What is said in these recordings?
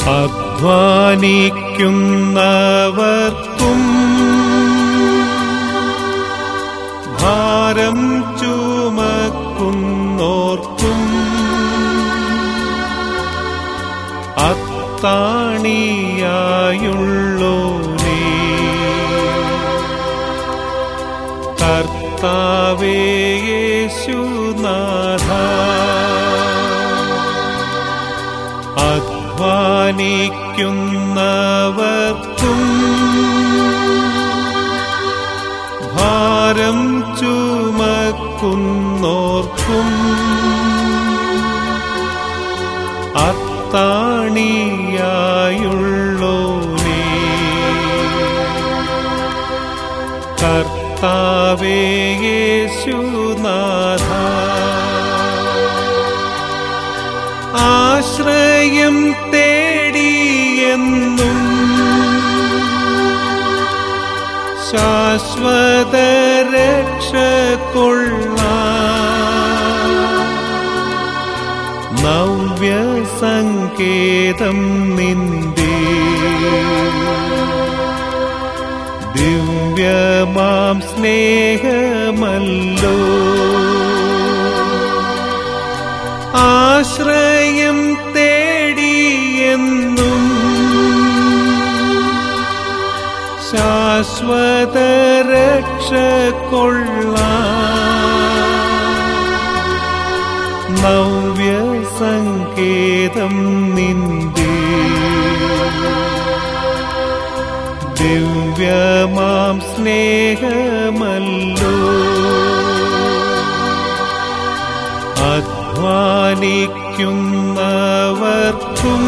അധ്വാനിക്കുന്നവർക്കും ഭാരം ചുമക്കുന്നോർക്കും അത്താണിയായുള്ളോരേ കർത്താവേ യേശുനാഥ അധ്വാനിക്കുന്നവർക്കും ഭാരം ചുമക്കുന്നോർക്കും അത്താണിയായുള്ളോനേ കർത്താവേ യേശുനാഥ ആശ്രയം തേടിയെന്നും ശാശ്വത രക്ഷ കൊള്ളാം നവ്യ സങ്കേതം നിന്റെ ദിവ്യമാം സ്നേഹമല്ലോ ആശ്രയം തേടിയെന്നും ശാശ്വത രക്ഷ കൊള്ളാം നവ്യ സങ്കേതം നിന്റെ ദിവ്യമാം സ്നേഹമല്ലോ അധ്വാനിക്കുന്നവർക്കും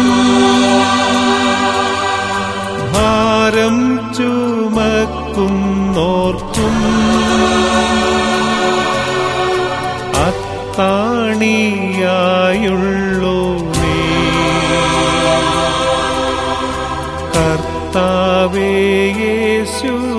ഭാരം ചുമക്കുന്നോർക്കും അത്താണിയായുള്ളോനേ കർത്താവേ യേശു